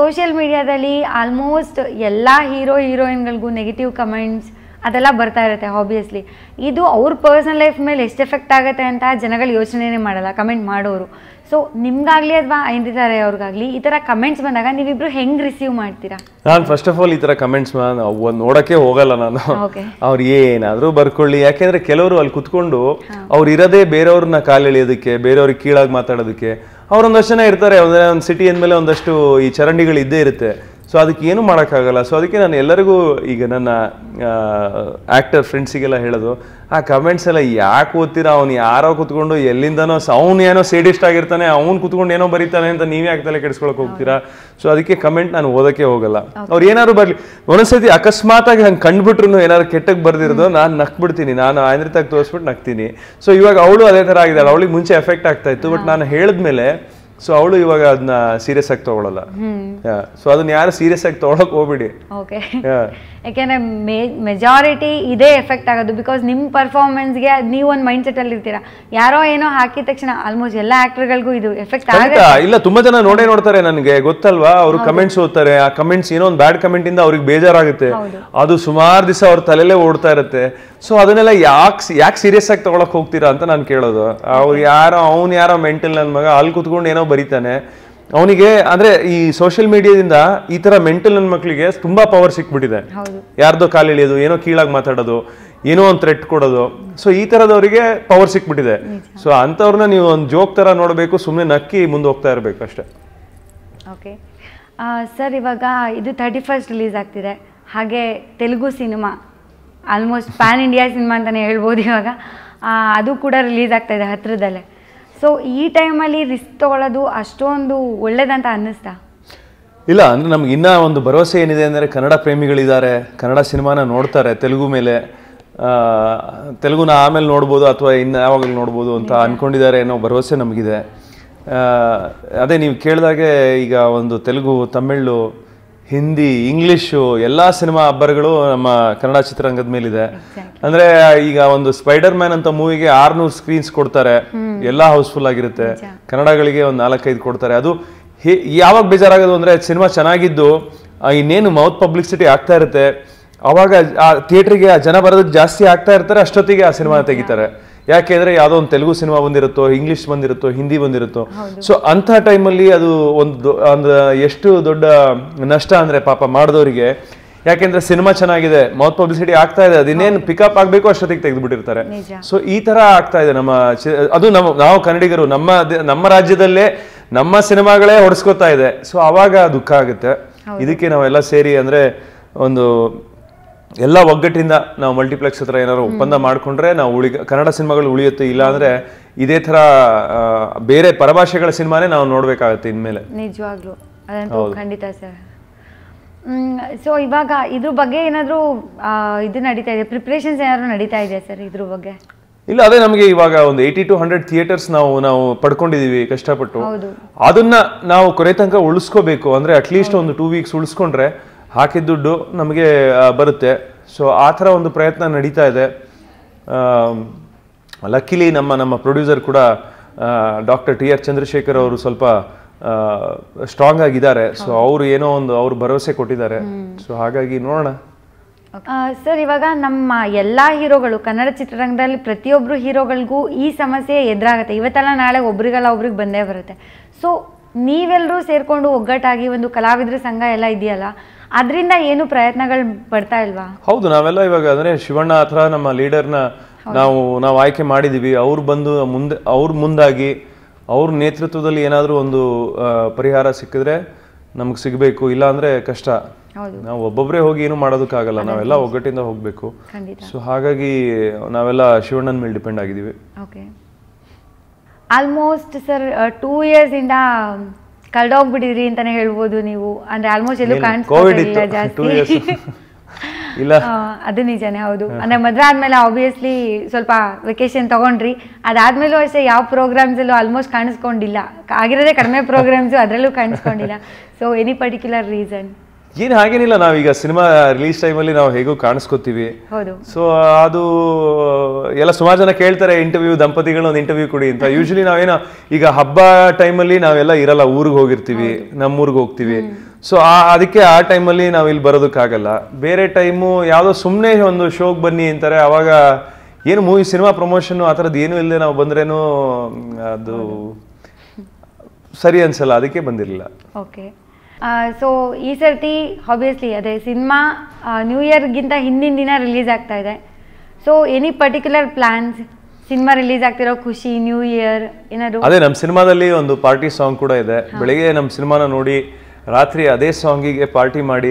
Social ಮೀಡಿಯಾದಲ್ಲಿ almost ಎಲ್ಲ hero ಹೀರೋಯಿನ್ಗಳಿಗೂ negative comments ಅದೆಲ್ಲ ಬರ್ತಾ ಇರುತ್ತೆ ಆಬ್ವಿಯಸ್ಲಿ ಇದು ಅವ್ರ ಪರ್ಸನಲ್ ಲೈಫ್ ಮೇಲೆ ಎಷ್ಟು ಎಫೆಕ್ಟ್ ಆಗುತ್ತೆ ಅಂತ ಜನಗಳು ಯೋಚನೆನೇ ಮಾಡಲ್ಲ ಕಮೆಂಟ್ ಮಾಡೋರು ಸೊ ನಿಮ್ಗಾಗ್ಲಿ ಅಥವಾ ಐಂದಿದ್ದಾರೆ ಅವ್ರಿಗಾಗ್ಲಿ ಈ ಥರ ಕಮೆಂಟ್ಸ್ ಬಂದಾಗ ನೀವಿಬ್ರು ಹೆಂಗೆ ರಿಸೀವ್ ಮಾಡ್ತೀರಾ ನಾನು ಫಸ್ಟ್ ಆಫ್ ಆಲ್ ಈ ತರ ಕಮೆಂಟ್ಸ್ ನೋಡಕ್ಕೆ ಹೋಗಲ್ಲ ನಾನು ಓಕೆ ಅವ್ರು ಏನಾದ್ರೂ ಬರ್ಕೊಳ್ಳಿ ಯಾಕೆಂದ್ರೆ ಕೆಲವರು ಅಲ್ಲಿ ಕುತ್ಕೊಂಡು ಅವ್ರು ಇರೋದೇ ಬೇರೆಯವ್ರನ್ನ ಕಾಲೆಳೆಯೋದಕ್ಕೆ ಬೇರೆಯವ್ರಿಗೆ ಕೀಳಾಗಿ ಮಾತಾಡೋದಕ್ಕೆ ಅವ್ರೊಂದಷ್ಟು ಜನ ಇರ್ತಾರೆ ಒಂದೇ ಒಂದು ಸಿಟಿ ಅಂದಮೇಲೆ ಒಂದಷ್ಟು ಈ ಚರಂಡಿಗಳು ಇದ್ದೇ ಇರುತ್ತೆ ಸೊ ಅದಕ್ಕೆ ಏನು ಮಾಡೋಕ್ಕಾಗಲ್ಲ ಸೊ ಅದಕ್ಕೆ ನಾನು ಎಲ್ಲರಿಗೂ ಈಗ ನನ್ನ ಆ್ಯಕ್ಟರ್ ಫ್ರೆಂಡ್ಸಿಗೆಲ್ಲ ಹೇಳೋದು ಆ ಕಮೆಂಟ್ಸ್ ಎಲ್ಲ ಯಾಕೆ ಓದ್ತೀರಾ ಅವ್ನು ಯಾರೋ ಕುತ್ಕೊಂಡು ಎಲ್ಲಿಂದನೋ ಅವ್ನು ಏನೋ ಸೇಡಿಸ್ಟ್ ಆಗಿರ್ತಾನೆ ಅವ್ನು ಕುತ್ಕೊಂಡು ಏನೋ ಬರೀತಾನೆ ಅಂತ ನೀವೇ ಯಾಕೆ ತಲೆ ಕೆಡಿಸ್ಕೊಳಕ್ ಹೋಗ್ತೀರಾ ಸೊ ಅದಕ್ಕೆ ಕಮೆಂಟ್ ನಾನು ಓದಕ್ಕೆ ಹೋಗಲ್ಲ ಅವ್ರು ಏನಾದ್ರು ಬರ್ಲಿ ಒಂದೊಂದ್ಸತಿ ಅಕಸ್ಮಾತ್ ಆಗಿ ಹಂಗೆ ಕಂಡ್ಬಿಟ್ರು ಏನಾದ್ರು ಕೆಟ್ಟಕ್ಕೆ ಬರ್ದಿರೋದು ನಾನು ನಕ್ಬಿಡ್ತೀನಿ ನಾನು ಆಂದ್ರಿತಾಗಿ ತೋರಿಸ್ಬಿಟ್ಟು ನಗ್ತೀನಿ ಸೊ ಇವಾಗ ಅವಳು ಅದೇ ಥರ ಆಗಿದ್ದಾಳೆ ಅವಳಿಗೆ ಮುಂಚೆ ಎಫೆಕ್ಟ್ ಆಗ್ತಾ ಇತ್ತು ಬಟ್ ನಾನು ಹೇಳಿದ್ಮೇಲೆ ಸೊ ಅವಳು ಇವಾಗ ಅದನ್ನ ಸೀರಿಯಸ್ ಆಗಿ ತಗೊಳಲ್ಲ ಸೊ ಅದನ್ನ ಯಾರು ಸೀರಿಯಸ್ ಆಗಿ ತಗೊಳಕ್ ಹೋಗ್ಬಿಡಿ ಓಕೆ Yeah. ಯಾಕೆಂದರೆ ಮೇ ಮೆಜಾರಿಟಿ ಇದೇ ಎಫೆಕ್ಟ್ ಆಗೋದು ಬಿಕಾಸ್ ನಿಮ್ಮ ಪರ್ಫಾರ್ಮೆನ್ಸ್ಗೆ ನೀವು ಒಂದು ಮೈಂಡ್ ಸೆಟ್ಟಲ್ಲಿ ಇರ್ತೀರಾ ಯಾರೋ ಏನೋ ಹಾಕಿದ ತಕ್ಷಣ ಆಲ್ಮೋಸ್ಟ್ ಎಲ್ಲ ಆ್ಯಕ್ಟರ್ಗಳಿಗೂ ಇದು ಎಫೆಕ್ಟ್ ಖಂಡಿತ ಆಗುತ್ತೆ ಇಲ್ಲ ತುಂಬಾ ಜನ ನೋಡೇ ನೋಡ್ತಾರೆ ನನಗೆ ಗೊತ್ತಲ್ವಾ ಅವರು ಕಮೆಂಟ್ಸ್ ಓದ್ತಾರೆ ಆ ಕಮೆಂಟ್ಸ್ ಏನೋ ಒಂದು ಬ್ಯಾಡ್ ಕಮೆಂಟ್ ಇಂದ ಅವ್ರಿಗೆ ಬೇಜಾರಾಗುತ್ತೆ ಅದು ಸುಮಾರು ದಿವಸ ಅವ್ರ ತಲೆಲೇ ಓಡ್ತಾ ಇರುತ್ತೆ ಸೊ ಅದನ್ನೆಲ್ಲ ಯಾಕೆ ಯಾಕೆ ಸೀರಿಯಸ್ ಆಗಿ ತಗೊಳಕ್ ಹೋಗ್ತೀರಾ ಅಂತ ನಾನು ಕೇಳೋದು ಅವ್ರು ಯಾರೋ ಅವ್ನು ಯಾರೋ ಮೆಂಟಲ್ ನನ್ನ ಮಗ ಅಲ್ಲಿ ಕುತ್ಕೊಂಡು ಏನೋ ಬರೀತಾನೆ ಅವನಿಗೆ ಅಂದ್ರೆ ಈ ಸೋಷಿಯಲ್ ಮೀಡಿಯಾದಿಂದ ಈ ತರ ಮೆಂಟಲ್ ನನ್ನ ಮಕ್ಕಳಿಗೆ ತುಂಬಾ ಪವರ್ ಸಿಕ್ಬಿಟ್ಟಿದೆ ಹೌದು ಯಾರ್ದೋ ಕಾಲು ಎಳೆಯೋದು ಏನೋ ಕೀಳಾಗಿ ಮಾತಾಡೋದು ಏನೋ ಒಂದು ಥ್ರೆಟ್ ಕೊಡೋದು ಸೊ ಈ ಥರದವರಿಗೆ ಪವರ್ ಸಿಕ್ಬಿಟ್ಟಿದೆ ಸೊ ಅಂಥವ್ರನ್ನ ನೀವು ಒಂದು ಜೋಕ್ ಥರ ನೋಡಬೇಕು ಸುಮ್ಮನೆ ನಕ್ಕಿ ಮುಂದೆ ಹೋಗ್ತಾ ಇರಬೇಕು ಅಷ್ಟೇ ಓಕೆ ಸರ್ ಇವಾಗ ಇದು ತರ್ಟಿ ಫಸ್ಟ್ ರಿಲೀಸ್ ಆಗ್ತಿದೆ ಹಾಗೆ Telugu cinema almost pan India cinema ಅಂತಲೇ ಹೇಳ್ಬೋದು ಇವಾಗ ಆ, ಅದು ಕೂಡ ರಿಲೀಸ್ ಆಗ್ತಾ ಇದೆ ಹತ್ರದಲ್ಲೇ ಸೊ ಈ ಟೈಮಲ್ಲಿ ರಿಸ್ಕ್ ತೊಗೊಳ್ಳೋದು ಅಷ್ಟೊಂದು ಒಳ್ಳೇದಂತ ಅನ್ನಿಸ್ತಾ ಇಲ್ಲ ಅಂದ್ರೆ ನಮ್ಗೆ ಇನ್ನೂ ಒಂದು ಭರವಸೆ ಏನಿದೆ ಅಂದರೆ ಕನ್ನಡ ಪ್ರೇಮಿಗಳಿದ್ದಾರೆ ಕನ್ನಡ ಸಿನಿಮಾನ ನೋಡ್ತಾರೆ ತೆಲುಗು ಮೇಲೆ ಆ, ತೆಲುಗುನ ಆಮೇಲೆ ನೋಡ್ಬೋದು ಅಥವಾ ಇನ್ನು ಯಾವಾಗಲೂ ನೋಡ್ಬೋದು ಅಂತ ಅನ್ಕೊಂಡಿದ್ದಾರೆ ಅನ್ನೋ ಭರವಸೆ ನಮಗಿದೆ ಆ, ಅದೇ ನೀವು ಕೇಳಿದಾಗೆ ಈಗ ಒಂದು ತೆಲುಗು ತಮಿಳು ಹಿಂದಿ ಇಂಗ್ಲಿಷು ಎಲ್ಲ ಸಿನಿಮಾ ಅಬ್ಬರಗಳು ನಮ್ಮ ಕನ್ನಡ ಚಿತ್ರರಂಗದ ಮೇಲಿದೆ ಅಂದ್ರೆ ಈಗ ಒಂದು ಸ್ಪೈಡರ್ ಮ್ಯಾನ್ ಅಂತ ಮೂವಿಗೆ ಆರ್ನೂರು ಸ್ಕ್ರೀನ್ಸ್ ಕೊಡ್ತಾರೆ ಎಲ್ಲ ಹೌಸ್ಫುಲ್ ಆಗಿರುತ್ತೆ ಕನ್ನಡಗಳಿಗೆ ಒಂದು ನಾಲ್ಕೈದು ಕೊಡ್ತಾರೆ ಅದು ಹೇ- ಯಾವಾಗ ಬೇಜಾರಾಗೋದು ಅಂದ್ರೆ ಸಿನಿಮಾ ಚೆನ್ನಾಗಿದ್ದು ಆ, ಇನ್ನೇನು ಮೌತ್ ಪಬ್ಲಿಸಿಟಿ ಆಗ್ತಾ ಇರುತ್ತೆ ಅವಾಗ ಆ ಥಿಯೇಟ್ರಿಗೆ ಆ ಜನ ಬರೋದಕ್ಕೆ ಜಾಸ್ತಿ ಆಗ್ತಾ ಇರ್ತಾರೆ ಅಷ್ಟೊತ್ತಿಗೆ ಆ ಸಿನಿಮಾ ತೆಗಿತಾರೆ ಯಾಕೆಂದ್ರೆ ಯಾವುದೋ ಒಂದು ತೆಲುಗು ಸಿನಿಮಾ ಬಂದಿರುತ್ತೋ ಇಂಗ್ಲಿಷ್ ಬಂದಿರುತ್ತೋ ಹಿಂದಿ ಬಂದಿರುತ್ತೋ ಸೊ ಅಂಥ ಟೈಮಲ್ಲಿ ಅದು ಒಂದು ದೊ- ಒಂದು ಎಷ್ಟು ದೊಡ್ಡ ನಷ್ಟ ಅಂದ್ರೆ ಪಾಪ ಮಾಡಿದವರಿಗೆ ಯಾಕೆಂದ್ರೆ ಸಿನಿಮಾ ಚೆನ್ನಾಗಿದೆ ಮೌತ್ ಪಬ್ಲಿಸಿಟಿ ಆಗ್ತಾ ಇದೆ ಅದಿನ್ನೇನು ಪಿಕಪ್ ಆಗಬೇಕು ಅಷ್ಟೊತ್ತಿಗೆ ತೆಗೆದುಬಿಟ್ಟಿರ್ತಾರೆ ನಿಜ. ಸೊ ಈ ತರ ಆಗ್ತಾ ಇದೆ ನಮ್ಮ ಚಿ- ಅದು ನಮ್ಮ ನಾವು ಕನ್ನಡಿಗರು ನಮ್ಮ ದೇ- ನಮ್ಮ ರಾಜ್ಯದಲ್ಲೇ ನಮ್ಮ ಸಿನಿಮಾಗಳೇ ಹೊಡೆಸ್ಕೊತಾ ಇದೆ ಸೊ ಅವಾಗ ದುಃಖ ಆಗುತ್ತೆ ಇದಕ್ಕೆ ನಾವೆಲ್ಲ ಸೇರಿ ಅಂದ್ರೆ ಒಂದು ಎಲ್ಲ ಒಗ್ಗಟ್ಟಿಂದ ನಾವು ಮಲ್ಟಿಪ್ಲೆಕ್ಸ್ ಹತ್ರ ಏನಾದ್ರು ಒಪ್ಪಂದ ಮಾಡ್ಕೊಂಡ್ರೆ ನಾವು ಉಳಿ ಕನ್ನಡ ಸಿನಿಮಾಗಳು ಉಳಿಯುತ್ತೆ ಇಲ್ಲ ಅಂದ್ರೆ ಇದೇ ತರ ಆ, ಬೇರೆ ಪರಭಾಷೆಗಳ ಸಿನಿಮಾನೇ ನಾವು ನೋಡ್ಬೇಕಾಗತ್ತೆ ಇನ್ಮೇಲೆ ನಿಜವಾಗ್ಲೂ ಅದಂತೂ ಖಂಡಿತ ಸರ್ ಸೊ ಇವಾಗ ಇದ್ರ ಬಗ್ಗೆ ಏನಾದರೂ ಇದು ನಡೀತಾ ಇದೆ ಪ್ರಿಪ್ರೇಷನ್ಸ್ ಏನಾದರೂ ನಡೀತಾ ಇದೆಯಾ ಸರ್ ಇದ್ರ ಬಗ್ಗೆ ಇಲ್ಲ ಅದೇ ನಮಗೆ ಇವಾಗ ಒಂದು ಏಯ್ಟಿ ಟು ಹಂಡ್ರೆಡ್ ಥಿಯೇಟರ್ಸ್ ನಾವು ನಾವು ಪಡ್ಕೊಂಡಿದೀವಿ ಕಷ್ಟಪಟ್ಟು ಹೌದು ಅದನ್ನ ನಾವು ಕೊನೆ ತನಕ ಉಳಿಸ್ಕೋಬೇಕು ಅಂದ್ರೆ ಅಟ್ಲೀಸ್ಟ್ ಒಂದು ಟೂ ವೀಕ್ಸ್ ಉಳಿಸ್ಕೊಂಡ್ರೆ ಹಾಕಿದ ದುಡ್ಡು ನಮಗೆ ಆ, ಬರುತ್ತೆ ಸೊ ಆ ಥರ ಒಂದು ಪ್ರಯತ್ನ ನಡೀತಾ ಇದೆ ಲಕ್ಕಿಲಿ ನಮ್ಮ ನಮ್ಮ ಪ್ರೊಡ್ಯೂಸರ್ ಕೂಡ ಡಾಕ್ಟರ್ ಟಿ ಆರ್ ಚಂದ್ರಶೇಖರ್ ಅವರು ಸ್ವಲ್ಪ ಸ್ಟ್ರಾಂಗ್ ಆಗಿದ್ದಾರೆ ಸೊ ಅವರು ಏನೋ ಒಂದು ಅವ್ರು ಭರವಸೆ ಕೊಟ್ಟಿದ್ದಾರೆ ಸೊ ಹಾಗಾಗಿ ನೋಡೋಣ ಸರ್ ಇವಾಗ ನಮ್ಮ ಎಲ್ಲ ಹೀರೋಗಳು ಕನ್ನಡ ಚಿತ್ರರಂಗದಲ್ಲಿ ಪ್ರತಿಯೊಬ್ಬರು ಹೀರೋಗಳಿಗೂ ಈ ಸಮಸ್ಯೆ ಎದುರಾಗುತ್ತೆ ಇವತ್ತೆಲ್ಲ ನಾಳೆ ಒಬ್ರಿಗಲ್ಲ ಒಬ್ರಿಗೆ ಬಂದೇ ಬರುತ್ತೆ ಸೊ ನೀವೆಲ್ಲರೂ ಸೇರ್ಕೊಂಡು ಒಗ್ಗಟ್ಟಾಗಿ ಒಂದು ಕಲಾವಿದರ ಸಂಘ ಎಲ್ಲ ಇದೆಯಲ್ಲ ಅದರಿಂದ ಏನು ಪ್ರಯತ್ನಗಳು ಬರ್ತಾ ಇಲ್ವಾ ಹೌದು ನಾವೆಲ್ಲ ಇವಾಗ ಅಂದ್ರೆ ಶಿವಣ್ಣ ಹತ್ರ ನಮ್ಮ ಲೀಡರ್ನ ನಾವು ನಾವು ಆಯ್ಕೆ ಮಾಡಿದೀವಿ ಅವ್ರು ಬಂದು ಮುಂದೆ ಅವ್ರು ಮುಂದಾಗಿ ಅವ್ರ ನೇತೃತ್ವದಲ್ಲಿ ಏನಾದರೂ ಒಂದು ಆ, ಪರಿಹಾರ ಸಿಕ್ಕಿದ್ರೆ ನಮ್ಗೆ ಸಿಗಬೇಕು ಇಲ್ಲ ಅಂದ್ರೆ ಕಷ್ಟ ಹೌದು ನಾವು ಒಬ್ಬೊಬ್ಬರೇ ಹೋಗಿ ಏನು ಮಾಡೋದಕ್ಕಾಗಲ್ಲ ನಾವೆಲ್ಲ ಒಗ್ಗಟ್ಟಿಂದ ಹೋಗಬೇಕು ಖಂಡಿತ ಸೊ ಹಾಗಾಗಿ ನಾವೆಲ್ಲ ಶಿವಣ್ಣನ ಮೇಲೆ ಡಿಪೆಂಡ್ ಆಗಿದ್ದೀವಿ ಓಕೆ ಆಲ್ಮೋಸ್ಟ್ ಸರ್ ಟೂ ಇಂದ ಕಳ್ದೋಗ್ಬಿಟ್ಟಿದ್ರಿ ಅಂತಾನೆ ಹೇಳ್ಬೋದು ನೀವು ಅಂದ್ರೆ ಆಲ್ಮೋಸ್ಟ್ ಎಲ್ಲೂ ಕೋವಿಡ್ ಕಾಣಿಸ್ಕೊಂಡಿಲ್ಲ ಇತ್ತು ಟೂ ಇಯರ್ಸ್ ಜಾಸ್ತಿ ಇಲ್ಲ ಆ, ಅದು ನಿಜಾನೇ ಹೌದು ಅಂದ್ರೆ ಮದುವೆ ಆದ್ಮೇಲೆ ಆಬ್ವಿಯಸ್ಲಿ ಸ್ವಲ್ಪ ವೆಕೇಶನ್ ತಗೊಂಡ್ರಿ ಅದಾದ್ಮೇಲೂ ಅಷ್ಟೇ ಯಾವ ಪ್ರೋಗ್ರಾಮ್ಸ್ ಅಲ್ಲೂ ಆಲ್ಮೋಸ್ಟ್ ಕಾಣಿಸ್ಕೊಂಡಿಲ್ಲ ಆಗಿರೋದೇ ಕಡಿಮೆ ಪ್ರೋಗ್ರಾಮ್ಸ್ ಅದರಲ್ಲೂ ಕಾಣಿಸ್ಕೊಂಡಿಲ್ಲ ಸೊ ಎನಿ ಪರ್ಟಿಕ್ಯುಲರ್ ರೀಸನ್ ಏನು ಹಾಗೇನಿಲ್ಲ ನಾವೀಗ ಸಿನಿಮಾ ರಿಲೀಸ್ ಟೈಮಲ್ಲಿ ನಾವು ಹೇಗೂ ಕಾಣಿಸ್ಕೋತೀವಿ ಹೌದು ಸೊ ಅದು ಎಲ್ಲ ಸುಮಾರು ಜನ ಕೇಳ್ತಾರೆ ಇಂಟರ್ವ್ಯೂ ದಂಪತಿಗಳು ಒಂದು ಇಂಟರ್ವ್ಯೂ ಕೊಡಿ ಅಂತ ಯೂಶಲಿ ನಾವೇನೋ ಈಗ ಹಬ್ಬ ಟೈಮಲ್ಲಿ ನಾವೆಲ್ಲ ಇರಲ್ಲ ಊರಿಗೆ ಹೋಗಿರ್ತೀವಿ ನಮ್ಮೂರಿಗೆ ಹೋಗ್ತೀವಿ ಸೊ ಆ ಅದಕ್ಕೆ ಆ ಟೈಮಲ್ಲಿ ನಾವು ಇಲ್ಲಿ ಬರೋದಕ್ಕಾಗಲ್ಲ ಬೇರೆ ಟೈಮು ಯಾವುದೋ ಸುಮ್ಮನೆ ಒಂದು ಶೋಗೆ ಬನ್ನಿ ಅಂತಾರೆ ಅವಾಗ ಏನು ಮೂವಿ ಸಿನಿಮಾ ಪ್ರಮೋಷನ್ ಆ ಥರದ್ದು ಏನೂ ಇಲ್ಲದೆ ನಾವು ಬಂದ್ರೇನು ಅದು ಸರಿ ಅನ್ಸಲ್ಲ ಅದಕ್ಕೆ ಬಂದಿರಲಿಲ್ಲ ಓಕೆ ಸೊ ಈ ಸರ್ತಿ ಆಬ್ವಿಯಸ್ಲಿ ಅದೇ ಸಿನಿಮಾ ನ್ಯೂ ಇಯರ್ಗಿಂತ ಹಿಂದಿನ ದಿನ ರಿಲೀಸ್ ಆಗ್ತಾ ಇದೆ so any particular plans cinema release ಆಗ್ತಿರೋ ಖುಷಿ ನ್ಯೂ ಇಯರ್ ಏನಾದ್ರು ಅದೇ ನಮ್ಮ ಸಿನಿಮಾದಲ್ಲಿ ಒಂದು ಪಾರ್ಟಿ ಸಾಂಗ್ ಕೂಡ ಇದೆ ಬೆಳಿಗ್ಗೆ ನಮ್ಮ ಸಿನಿಮಾನ ನೋಡಿ ರಾತ್ರಿ ಅದೇ ಸಾಂಗಿಗೆ ಪಾರ್ಟಿ ಮಾಡಿ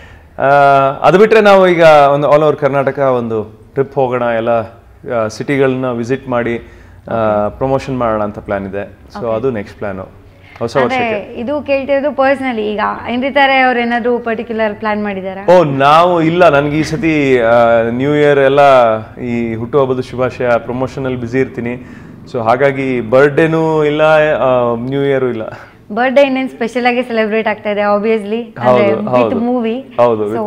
ಆ, ಅದು ಬಿಟ್ಟರೆ ನಾವು ಈಗ ಒಂದು ಆಲ್ ಓವರ್ ಕರ್ನಾಟಕ ಒಂದು ಟ್ರಿಪ್ ಹೋಗೋಣ ಎಲ್ಲ ಸಿಟಿಗಳನ್ನ ವಿಸಿಟ್ ಮಾಡಿ ಪ್ರಮೋಷನ್ ಮಾಡೋಣ ಅಂತ ಪ್ಲಾನ್ ಇದೆ ಸೊ ಅದು ನೆಕ್ಸ್ಟ್ ಪ್ಲಾನು ಹೊಸ ಅದೇ ವರ್ಷಕ್ಕೆ ಇದು ಕೇಳ್ತಿರೋದು ಪರ್ಸ್ನಲಿ ಈಗ ಏನ್ರಿತಾರೆ ಅವ್ರು ಏನಾದ್ರು ಪರ್ಟಿಕ್ಯುಲರ್ ಪ್ಲಾನ್ ಮಾಡಿದಾರಾ ಓ ನಾವು ಇಲ್ಲ ನನಗೆ ಈ ಸತಿ ನ್ಯೂ ಇಯರ್ ಎಲ್ಲ ಈ ಹುಟ್ಟುಹಬ್ಬದ ಶುಭಾಶಯ ಪ್ರಮೋಷನಲ್ಲಿ ಬ್ಯುಸಿ ಇರ್ತೀನಿ ಸೊ ಹಾಗಾಗಿ ಬರ್ಡೇನೂ ಇಲ್ಲ ನ್ಯೂ ಇಯರು ಇಲ್ಲ ಬರ್ಡೇ ಇನ್ನೇನು ಸ್ಪೆಷಲ್ ಆಗಿ ಸೆಲೆಬ್ರೇಟ್ ಆಗ್ತಾ ಇದೆ ಆಬ್ವಿಯಸ್ಲಿ ಹೌದು, ವಿತ್ ಹೌದು. ಮೂವಿ ಹೌದು, ಸೊ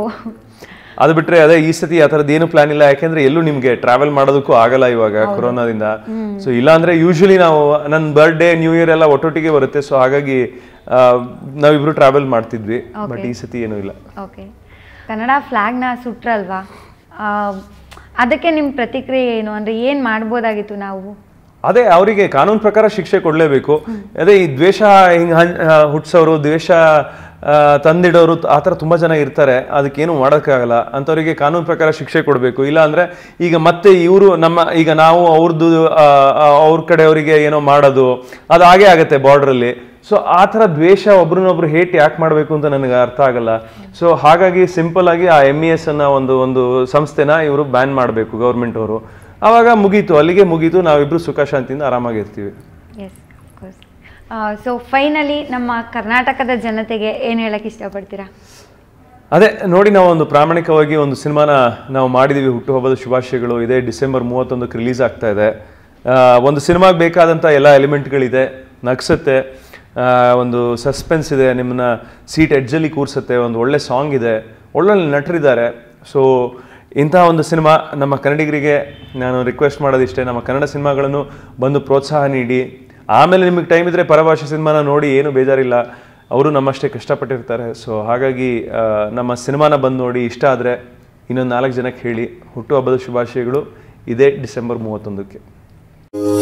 ಅದು ಬಿಟ್ರೆ ಅದೇ ಈ ಸತಿ ಆ ಥರದ್ದು ಏನು ಪ್ಲಾನ್ ಇಲ್ಲ ಯಾಕೆಂದ್ರೆ ಎಲ್ಲೂ ನಿಮ್ಗೆ ಟ್ರಾವೆಲ್ ಮಾಡೋದಕ್ಕೂ ಆಗಲ್ಲ ಇವಾಗ ಕೊರೋನಾದಿಂದ ಸೊ ಇಲ್ಲ ಅಂದ್ರೆ ಯೂಶಲಿ ನಾವು ನನ್ನ ಬರ್ಡೇ ನ್ಯೂ ಇಯರ್ ಎಲ್ಲ ಒಟ್ಟೊಟ್ಟಿಗೆ ಬರುತ್ತೆ ಸೊ ಹಾಗಾಗಿ ಆ, ನಾವಿಬ್ರು ಟ್ರಾವೆಲ್ ಮಾಡ್ತಿದ್ವಿ ಬಟ್ ಈ ಸತಿ ಏನೂ ಇಲ್ಲ ಓಕೆ ಕನ್ನಡ ಫ್ಲಾಗ್ನ ಸುಟ್ರಲ್ವಾ ಆ, ಅದಕ್ಕೆ ನಿಮ್ಮ ಪ್ರತಿಕ್ರಿಯೆ ಏನು ಅಂದರೆ ಏನು ಮಾಡ್ಬೋದಾಗಿತ್ತು ನಾವು ಅದೇ ಅವರಿಗೆ ಕಾನೂನು ಪ್ರಕಾರ ಶಿಕ್ಷೆ ಕೊಡಲೇಬೇಕು ಅದೇ ಈ ದ್ವೇಷ ಹಿಂಗೆ ಹಂಚ್ ಹುಟ್ಸೋರು ದ್ವೇಷ ಆ, ತಂದಿಡೋರು ಆ ಥರ ತುಂಬ ಜನ ಇರ್ತಾರೆ ಅದಕ್ಕೇನು ಮಾಡೋಕ್ಕಾಗಲ್ಲ ಅಂಥವ್ರಿಗೆ ಕಾನೂನು ಪ್ರಕಾರ ಶಿಕ್ಷೆ ಕೊಡಬೇಕು ಇಲ್ಲ ಅಂದರೆ ಈಗ ಮತ್ತೆ ಇವರು ನಮ್ಮ ಈಗ ನಾವು ಅವ್ರದ್ದು ಅವ್ರ ಕಡೆಯವರಿಗೆ ಏನೋ ಮಾಡೋದು ಅದು ಹಾಗೇ ಆಗುತ್ತೆ ಬಾರ್ಡ್ರಲ್ಲಿ ಸೊ ಆ ಥರ ದ್ವೇಷ ಒಬ್ರನ್ನೊಬ್ರು ಹೇಟ್ ಯಾಕೆ ಮಾಡಬೇಕು ಅಂತ ನನಗೆ ಅರ್ಥ ಆಗಲ್ಲ ಸೊ ಹಾಗಾಗಿ ಸಿಂಪಲ್ ಆಗಿ ಆ ಎಮ್ ಇ ಎಸ್ ಅನ್ನ ಒಂದು ಒಂದು ಸಂಸ್ಥೆನ ಇವರು ಬ್ಯಾನ್ ಮಾಡಬೇಕು ಗೌರ್ಮೆಂಟ್ ಅವರು ಆವಾಗ ಮುಗೀತು ಅಲ್ಲಿಗೆ ಮುಗೀತು ನಾವಿಬ್ರು ಸುಖ ಶಾಂತಿಯಿಂದ ಆರಾಮಾಗಿರ್ತೀವಿ ಎಸ್ ಅಫ್ಕೋರ್ಸ್ ಸೊ ಫೈನಲಿ ನಮ್ಮ ಕರ್ನಾಟಕದ ಜನತೆಗೆ ಏನು ಹೇಳಕ್ಕೆ ಇಷ್ಟಪಡ್ತೀರಾ ಅದೇ ನೋಡಿ ನಾವು ಒಂದು ಪ್ರಾಮಾಣಿಕವಾಗಿ ಒಂದು ಸಿನಿಮಾನ ನಾವು ಮಾಡಿದೀವಿ ಹುಟ್ಟುಹಬ್ಬದ ಶುಭಾಶಯಗಳು ಇದೇ ಡಿಸೆಂಬರ್ ಮೂವತ್ತೊಂದಕ್ಕೆ ರಿಲೀಸ್ ಆಗ್ತಾ ಇದೆ ಆ, ಒಂದು ಸಿನಿಮಾಗೆ ಬೇಕಾದಂಥ ಎಲ್ಲ ಎಲಿಮೆಂಟ್ಗಳಿದೆ ನಗ್ಸತ್ತೆ ಆ, ಒಂದು ಸಸ್ಪೆನ್ಸ್ ಇದೆ ನಿಮ್ಮನ್ನ ಸೀಟ್ ಎಡ್ಜಲ್ಲಿ ಕೂರಿಸುತ್ತೆ ಒಂದು ಒಳ್ಳೆ ಸಾಂಗ್ ಇದೆ ಒಳ್ಳೊಳ್ಳೆ ನಟರಿದ್ದಾರೆ ಸೊ ಇಂತಹ ಒಂದು ಸಿನಿಮಾ ನಮ್ಮ ಕನ್ನಡಿಗರಿಗೆ ನಾನು ರಿಕ್ವೆಸ್ಟ್ ಮಾಡೋದಿಷ್ಟೇ ನಮ್ಮ ಕನ್ನಡ ಸಿನಿಮಾಗಳನ್ನು ಬಂದು ಪ್ರೋತ್ಸಾಹ ನೀಡಿ ಆಮೇಲೆ ನಿಮಗೆ ಟೈಮ್ ಇದ್ದರೆ ಪರಭಾಷೆ ಸಿನಿಮಾನ ನೋಡಿ ಏನು ಬೇಜಾರಿಲ್ಲ ಅವರು ನಮ್ಮಷ್ಟೇ ಕಷ್ಟಪಟ್ಟಿರ್ತಾರೆ ಸೊ ಹಾಗಾಗಿ ಆ, ನಮ್ಮ ಸಿನಿಮಾನ ಬಂದು ನೋಡಿ ಇಷ್ಟ ಆದರೆ ಇನ್ನೊಂದು ನಾಲ್ಕು ಜನಕ್ಕೆ ಹೇಳಿ ಹುಟ್ಟುಹಬ್ಬದ ಶುಭಾಶಯಗಳು ಇದೇ ಡಿಸೆಂಬರ್ ಮೂವತ್ತೊಂದಕ್ಕೆ